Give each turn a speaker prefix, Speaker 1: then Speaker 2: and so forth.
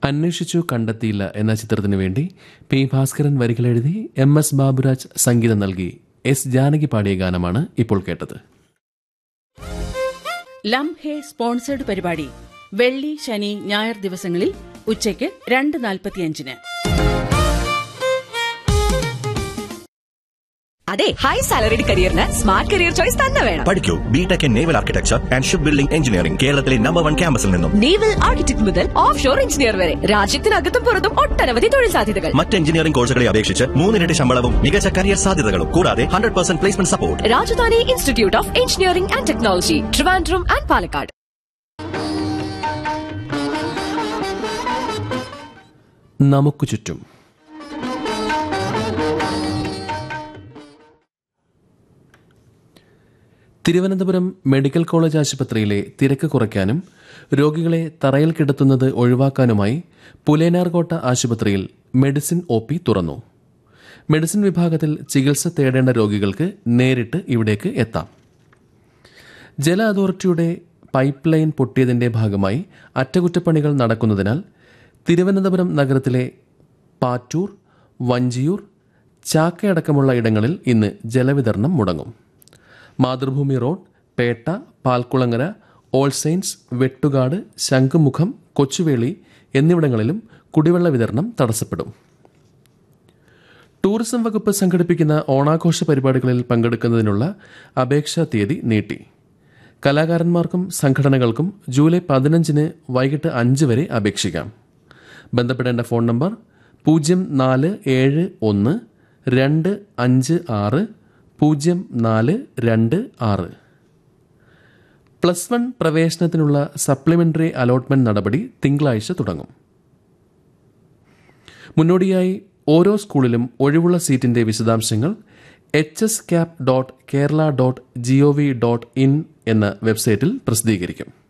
Speaker 1: അന്വേഷിച്ചു കണ്ടെത്തിയില്ല എന്ന ചിത്രത്തിനു വേണ്ടി പി ഭാസ്കരൻ വരികളെഴുതി എം എസ് ബാബുരാജ് സംഗീതം നൽകി എസ് ജാനകി പാടിയ ഗാനമാണ് ഇപ്പോൾ കേട്ടത്
Speaker 2: ലം ഹേ സ്പോൺസേഡ് പരിപാടി വെള്ളി ശനി ഞായർ ദിവസങ്ങളിൽ ഉച്ചയ്ക്ക് രണ്ട് നാൽപ്പത്തിയഞ്ചിന്
Speaker 3: അതെ ഹൈ സാലറിഡ് കരിയറിന് സ്മാർട്ട് കരിയർ ചോയ്സ് തന്നെ വേണം
Speaker 4: പഠിക്കൂ BTech in naval architecture and ship building engineering കേരളത്തിലെ നമ്പർ വൺ ക്യാമ്പസിൽ നിന്നും
Speaker 3: നേവൽ ആർക്കിടെക്ട് മുതൽ ഓഫ് ഷോർ എഞ്ചിനീയർ വരെ രാജ്യത്തിനകത്തും പുറത്തും ഒട്ടനവധി തൊഴിൽ സാധ്യതകൾ
Speaker 4: മറ്റ് എഞ്ചിനീയറിംഗ് കോഴ്സുകളെ അപേക്ഷിച്ച് മൂന്നിരട്ടി ശമ്പളവും മികച്ച കരിയർ സാധ്യതകളും കൂടാതെ hundred percent placement support
Speaker 3: Rajadhani institute of engineering and technology Trivandrum and Palakkad
Speaker 1: നമുക്ക് ചുറ്റും തിരുവനന്തപുരം മെഡിക്കൽ കോളേജ് ആശുപത്രിയിലെ തിരക്ക് കുറയ്ക്കാനും രോഗികളെ തറയിൽ കിടത്തുന്നത് ഒഴിവാക്കാനുമായി പുലേനാർകോട്ട ആശുപത്രിയിൽ മെഡിസിൻ ഒ പി തുറന്നു മെഡിസിൻ വിഭാഗത്തിൽ ചികിത്സ തേടേണ്ട രോഗികൾക്ക് നേരിട്ട് ഇവിടേക്ക് എത്താം ജല അതോറിറ്റിയുടെ പൈപ്പ് ലൈൻ പൊട്ടിയതിന്റെ ഭാഗമായി അറ്റകുറ്റപ്പണികൾ നടക്കുന്നതിനാൽ തിരുവനന്തപുരം നഗരത്തിലെ പാറ്റൂർ വഞ്ചിയൂർ ചാക്കയടക്കമുള്ള ഇടങ്ങളിൽ ഇന്ന് ജലവിതരണം മുടങ്ങും Mathrubhumi road Pettah Palkulangara all saints Vettukad Shanghumukham Kochuveli എന്നിവിടങ്ങളിലും കുടിവെള്ള വിതരണം തടസ്സപ്പെടും ടൂറിസം വകുപ്പ് സംഘടിപ്പിക്കുന്ന ഓണാഘോഷ പരിപാടികളിൽ പങ്കെടുക്കുന്നതിനുള്ള അപേക്ഷാ തീയതി നീട്ടി കലാകാരന്മാർക്കും സംഘടനകൾക്കും ജൂലൈ പതിനഞ്ചിന് വൈകിട്ട് അഞ്ച് വരെ അപേക്ഷിക്കാം ബന്ധപ്പെടേണ്ട ഫോൺ നമ്പർ പൂജ്യം നാല് ഏഴ് ഒന്ന് രണ്ട് അഞ്ച് ആറ് പൂജ്യം നാല് രണ്ട് ആറ് പ്ലസ് വൺ പ്രവേശനത്തിനുള്ള സപ്ലിമെന്ററി അലോട്ട്മെന്റ് നടപടി തിങ്കളാഴ്ച തുടങ്ങും മുന്നോടിയായി ഓരോ സ്കൂളിലും ഒഴിവുള്ള സീറ്റിന്റെ വിശദാംശങ്ങൾ H S cap dot Kerala dot G O V dot in എന്ന വെബ്സൈറ്റിൽ പ്രസിദ്ധീകരിക്കും